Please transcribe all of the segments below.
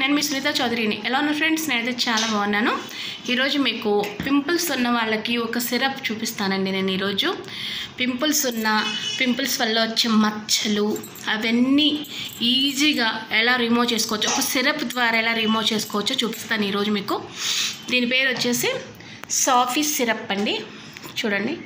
నేను మీ సునీత చౌదరిని ఎలా ఉన్నారు ఫ్రెండ్స్ నేనైతే చాలా బాగున్నాను ఈరోజు మీకు పింపుల్స్ ఉన్న వాళ్ళకి ఒక సిరప్ చూపిస్తానండి నేను ఈరోజు పింపుల్స్ ఉన్న పింపుల్స్ వల్ల వచ్చే మచ్చలు అవన్నీ ఈజీగా ఎలా రిమూవ్ చేసుకోవచ్చు ఒక సిరప్ ద్వారా ఎలా రిమూవ్ చేసుకోవచ్చో చూపిస్తాను ఈరోజు మీకు దీని పేరు వచ్చేసి సాఫీ సిరప్ అండి చూడండి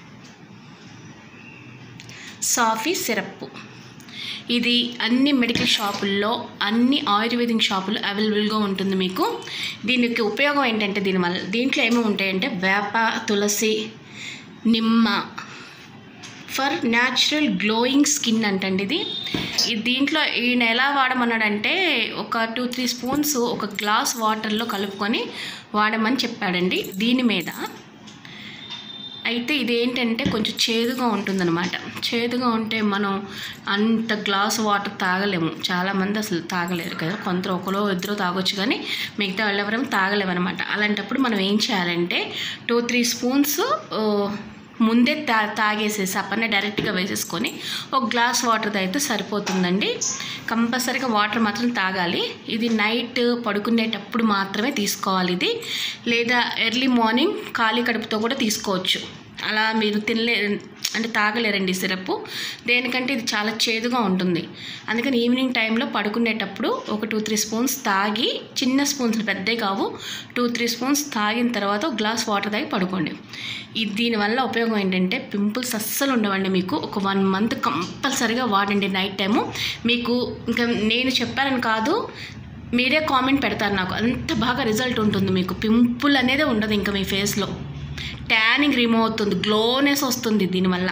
సాఫీ సిరప్ ఇది అన్ని మెడికల్ షాపుల్లో అన్ని ఆయుర్వేదిక్ షాపుల్లో అవైలబుల్గా ఉంటుంది మీకు దీనికి ఉపయోగం ఏంటంటే దీనివల్ల దీంట్లో ఏమి ఉంటాయంటే వేప తులసి నిమ్మ ఫర్ న్యాచురల్ గ్లోయింగ్ స్కిన్ అంటండి ఇది ఇది దీంట్లో ఈయన ఎలా వాడమన్నాడంటే ఒక టూ త్రీ స్పూన్స్ ఒక గ్లాస్ వాటర్లో కలుపుకొని వాడమని చెప్పాడండి దీని మీద అయితే ఇది ఏంటంటే కొంచెం చేదుగా ఉంటుందన్నమాట చేదుగా ఉంటే మనం అంత గ్లాస్ వాటర్ తాగలేము చాలామంది అసలు తాగలేరు కదా కొంత ఒకరో ఇద్దరు తాగొచ్చు కానీ మిగతా వాళ్ళెవరం తాగలేము అనమాట అలాంటప్పుడు మనం ఏం చేయాలంటే టూ త్రీ స్పూన్స్ ముందే తా తాగేసేసి అప్పనే డైరెక్ట్గా వేసేసుకొని ఒక గ్లాస్ వాటర్ అయితే సరిపోతుందండి కంపల్సరీగా వాటర్ మాత్రం తాగాలి ఇది నైట్ పడుకునేటప్పుడు మాత్రమే తీసుకోవాలి ఇది లేదా ఎర్లీ మార్నింగ్ ఖాళీ కడుపుతో కూడా తీసుకోవచ్చు అలా మీరు తినలే అంటే తాగలేరండి సిరప్ దేనికంటే ఇది చాలా చేదుగా ఉంటుంది అందుకని ఈవినింగ్ టైంలో పడుకునేటప్పుడు ఒక టూ త్రీ స్పూన్స్ తాగి చిన్న స్పూన్స్ పెద్దవి కావు టూ త్రీ స్పూన్స్ తాగిన తర్వాత ఒక గ్లాస్ వాటర్ తాగి పడుకోండి ఇది దీనివల్ల ఉపయోగం ఏంటంటే పింపుల్స్ అస్సలు ఉండవండి మీకు ఒక వన్ మంత్ కంపల్సరీగా వాడండి నైట్ టైము మీకు ఇంకా నేను చెప్పానని కాదు మీరే కామెంట్ పెడతారు నాకు అంత బాగా రిజల్ట్ ఉంటుంది మీకు పింపుల్ అనేది ఉండదు ఇంకా మీ ఫేస్లో ట్యానింగ్ రిమూవ్ అవుతుంది గ్లోనెస్ వస్తుంది దీనివల్ల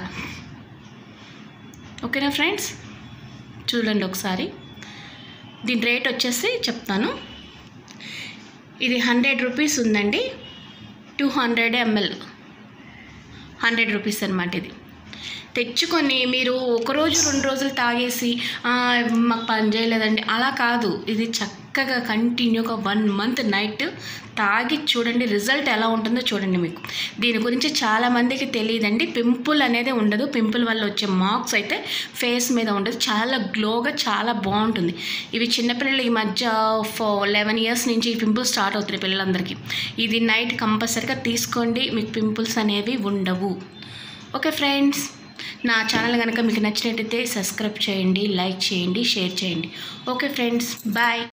ఓకేనా ఫ్రెండ్స్ చూడండి ఒకసారి దీని రేట్ వచ్చేసి చెప్తాను ఇది హండ్రెడ్ రూపీస్ ఉందండి two hundred ML hundred rupees అనమాట ఇది తెచ్చుకొని మీరు ఒక రోజు రెండు రోజులు తాగేసి "ఆ, మాకు పని చేయలేదండి అలా కాదు ఇది చక్కగా కంటిన్యూగా వన్ మంత్ నైట్ తాగి చూడండి రిజల్ట్ ఎలా ఉంటుందో చూడండి మీకు దీని గురించి చాలామందికి తెలియదండి పింపుల్ అనేది ఉండదు పింపుల్ వల్ల వచ్చే మార్క్స్ అయితే ఫేస్ మీద ఉండదు చాలా గ్లోగా చాలా బాగుంటుంది ఇవి చిన్నపిల్లలు ఈ మధ్య ఫో లెవెన్ ఇయర్స్ నుంచి ఈ పింపుల్స్ స్టార్ట్ అవుతున్నాయి పిల్లలందరికీ ఇది నైట్ కంపల్సరీగా తీసుకోండి మీకు పింపుల్స్ అనేవి ఉండవు ఓకే ఫ్రెండ్స్ నా ఛానల్ కనుక మీకు నచ్చినట్టయితే సబ్స్క్రైబ్ చేయండి లైక్ చేయండి షేర్ చేయండి ఓకే ఫ్రెండ్స్ బాయ్